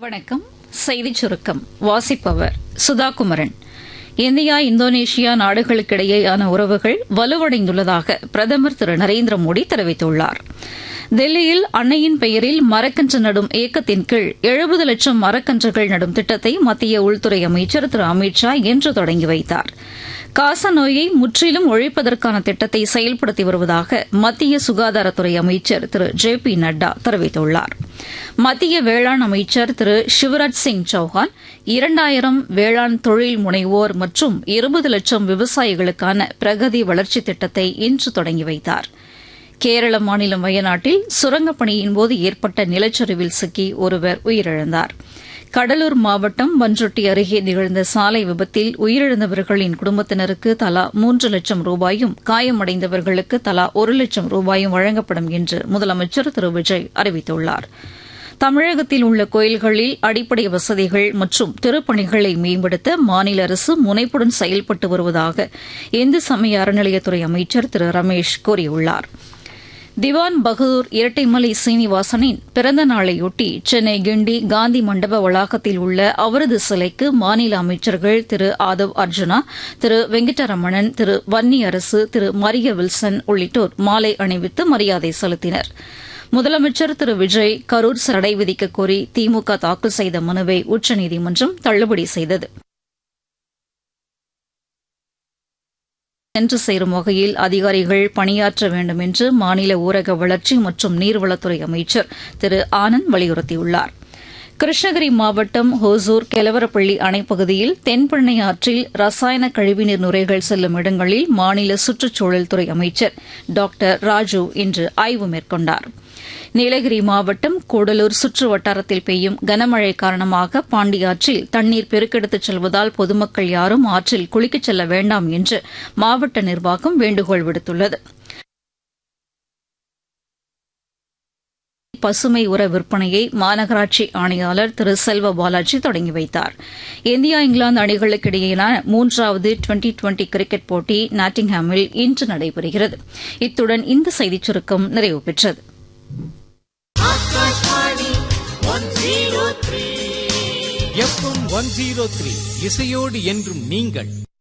வணக்கம் செய்திச் சுருக்கம் வாசிப்பவர் சுதா குமரன் இந்தியா இந்தோனேஷியா நாடுகளுக்கிடையேயான உறவுகள் வலுவடைந்துள்ளதாக பிரதமர் திரு நரேந்திர மோடி தெரிவித்துள்ளார் தில்லியில் அன்னையின் பெயரில் மரக்கன்று நடும் இயக்கத்தின் கீழ் எழுபது லட்சம் மரக்கன்றுகள் நடும் திட்டத்தை மத்திய உள்துறை அமைச்சர் திரு அமித் ஷா இன்று தொடங்கி வைத்தார் காசநோயை முற்றிலும் ஒழிப்பதற்கான திட்டத்தை செயல்படுத்தி வருவதாக மத்திய சுகாதாரத்துறை அமைச்சர் திரு ஜே பி நட்டா தெரிவித்துள்ளார் மத்திய வேளாண் அமைச்சர் திரு சிவராஜ் சிங் சௌஹான் இரண்டாயிரம் வேளாண் தொழில் முனைவோர் மற்றும் இருபது லட்சம் விவசாயிகளுக்கான பிரகதி வளர்ச்சித் திட்டத்தை இன்று தொடங்கி வைத்தார் கேரள மாநிலம் வயநாட்டில் சுரங்கப் பணியின்போது ஏற்பட்ட நிலச்சரிவில் சிக்கி ஒருவர் உயிரிழந்தார் கடலூர் மாவட்டம் பன்ருட்டி அருகே நிகழ்ந்த சாலை விபத்தில் உயிரிழந்தவர்களின் குடும்பத்தினருக்கு தலா மூன்று லட்சம் ரூபாயும் காயமடைந்தவர்களுக்கு தலா ஒரு லட்சம் ரூபாயும் வழங்கப்படும் என்று முதலமைச்சர் திரு விஜய் அறிவித்துள்ளார் தமிழகத்தில் உள்ள கோயில்களில் அடிப்படை வசதிகள் மற்றும் திருப்பணிகளை மேம்படுத்த மாநில அரசு முனைப்புடன் செயல்பட்டு வருவதாக இந்து சமய அறநிலையத்துறை அமைச்சர் திரு ரமேஷ் கூறியுள்ளாா் திவான் பகதூர் இரட்டைமலை சீனிவாசனின் பிறந்த நாளையொட்டி சென்னை கிண்டி காந்தி மண்டப வளாகத்தில் உள்ள அவரது சிலைக்கு மாநில அமைச்சர்கள் திரு ஆதவ் அர்ஜுனா திரு வெங்கடரமணன் திரு வன்னி அரசு திரு மரிய வில்சன் உள்ளிட்டோர் மாலை அணிவித்து மரியாதை செலுத்தினர் முதலமைச்சர் திரு விஜய் கரூர் தடை விதிக்க கோரி திமுக தாக்கல் செய்த மனுவை உச்சநீதிமன்றம் தள்ளுபடி செய்தது சென்று சேரும் வகையில் அதிகாரிகள் பணியாற்ற வேண்டும் என்று மாநில ஊரக வளர்ச்சி மற்றும் நீர்வளத்துறை அமைச்சர் திரு ஆனந்த் வலியுறுத்தியுள்ளார் கிருஷ்ணகிரி மாவட்டம் ஹோசூர் கெலவரப்பள்ளி அணைப்பகுதியில் தென்பெண்ணை ஆற்றில் ரசாயன கழிவுநீர் நுரைகள் செல்லும் இடங்களில் மாநில சுற்றுச்சூழல் துறை அமைச்சர் டாக்டர் ராஜு இன்று ஆய்வு மேற்கொண்டாா் நீலகிரி மாவட்டம் கூடலூர் சுற்று வட்டாரத்தில் பெய்யும் கனமழை காரணமாக பாண்டியாற்றில் தண்ணீர் பெருக்கெடுத்துச் செல்வதால் பொதுமக்கள் யாரும் ஆற்றில் குளிக்கச் செல்ல வேண்டாம் என்று மாவட்ட நிர்வாகம் வேண்டுகோள் விடுத்துள்ளது பசுமை உர விற்பனையை மாநகராட்சி ஆணையாளர் திரு செல்வ பாலாஜி தொடங்கி வைத்தார் இந்தியா இங்கிலாந்து அணிகளுக்கிடையேயான மூன்றாவது டுவெண்டி டுவெண்டி கிரிக்கெட் போட்டி நாட்டிங்ஹாமில் இன்று நடைபெறுகிறது இத்துடன் இந்த செய்திச் சுருக்கம் நிறைவு பெற்றது எஃப்எம் ஒன் ஜீரோ த்ரீ இசையோடு என்றும் நீங்கள்